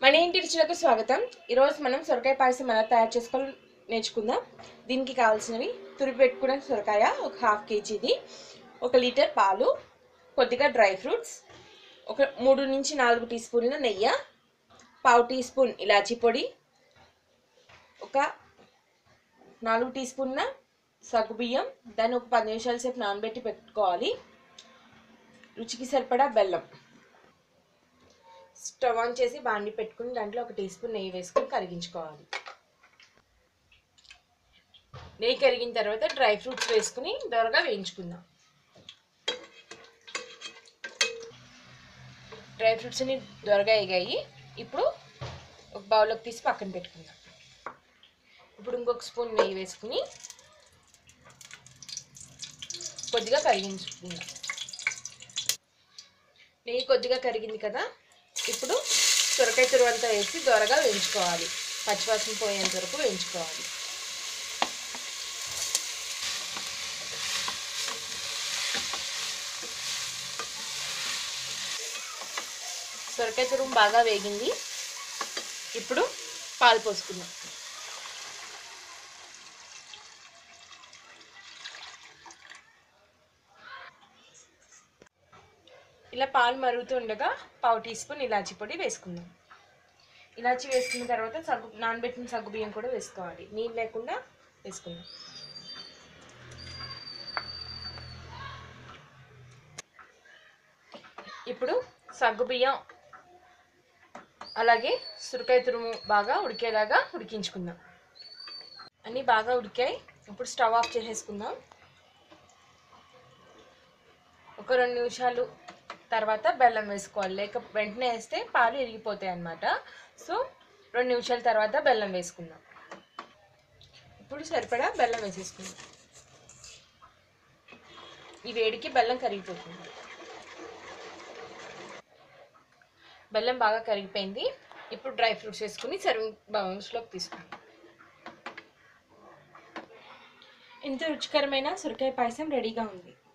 మన ఇంటి రుచులకు స్వాగతం ఈరోజు మనం సొరకాయ పాయసం ఎలా తయారు చేసుకోవాలో నేర్చుకుందాం దీనికి కావాల్సినవి తురిమి పెట్టుకున్న సొరకాయ ఒక హాఫ్ కేజీది ఒక లీటర్ పాలు కొద్దిగా డ్రై ఫ్రూట్స్ ఒక మూడు నుంచి నాలుగు టీ స్పూన్ల నెయ్యి పావు టీ స్పూన్ ఇలాచీ పొడి ఒక నాలుగు టీ స్పూన్ల సగ్గుబియ్యం దాన్ని ఒక పది నిమిషాల సేపు నానబెట్టి పెట్టుకోవాలి రుచికి సరిపడా బెల్లం స్టవ్ ఆన్ చేసి బాండి పెట్టుకుని దాంట్లో ఒక టీ స్పూన్ నెయ్యి వేసుకొని కరిగించుకోవాలి నెయ్యి కరిగిన తర్వాత డ్రై ఫ్రూట్స్ వేసుకుని దొరగా వేయించుకుందాం డ్రై ఫ్రూట్స్ అన్ని దొరగా ఎగాయి ఇప్పుడు ఒక బౌల్లోకి తీసి పక్కన పెట్టుకుందాం ఇప్పుడు ఇంకొక స్పూన్ నెయ్యి వేసుకుని కొద్దిగా కరిగించుకుందాం నెయ్యి కొద్దిగా కరిగింది కదా ఇప్పుడు సొరకాయ తురువంతా వేసి దొరగా వేయించుకోవాలి పచ్చివాసన పోయేంత వరకు వేయించుకోవాలి సొరకాయ తురుము బాగా వేగింది ఇప్పుడు పాలు పోసుకుందాం ఇలా పాలు మరుగుతుండగా పావు టీ స్పూన్ ఇలాచీ పొడి వేసుకుందాం ఇలాచీ వేసుకున్న తర్వాత సగ్గు నానబెట్టిన సగ్గు బియ్యం కూడా వేసుకోవాలి నీళ్ళు లేకుండా వేసుకుందాం ఇప్పుడు సగ్గు బియ్యం అలాగే సురకాయ తురుము బాగా ఉడికేలాగా ఉడికించుకుందాం అన్నీ బాగా ఉడికాయి ఇప్పుడు స్టవ్ ఆఫ్ చేసేసుకుందాం ఒక రెండు నిమిషాలు తర్వాత బెల్లం వేసుకోవాలి లేక వెంటనే వేస్తే పాలు ఇరిగిపోతాయి అన్నమాట సో రెండు నిమిషాల తర్వాత బెల్లం వేసుకుందాం ఇప్పుడు సరిపడా బెల్లం వేసేసుకుందాం ఈ వేడికి బెల్లం కరిగిపోతుంది బెల్లం బాగా కరిగిపోయింది ఇప్పుడు డ్రై ఫ్రూట్స్ వేసుకుని సర్వింగ్ బౌల్స్లోకి తీసుకుందాం ఎంతో రుచికరమైన సొరకాయ పాయసం రెడీగా ఉంది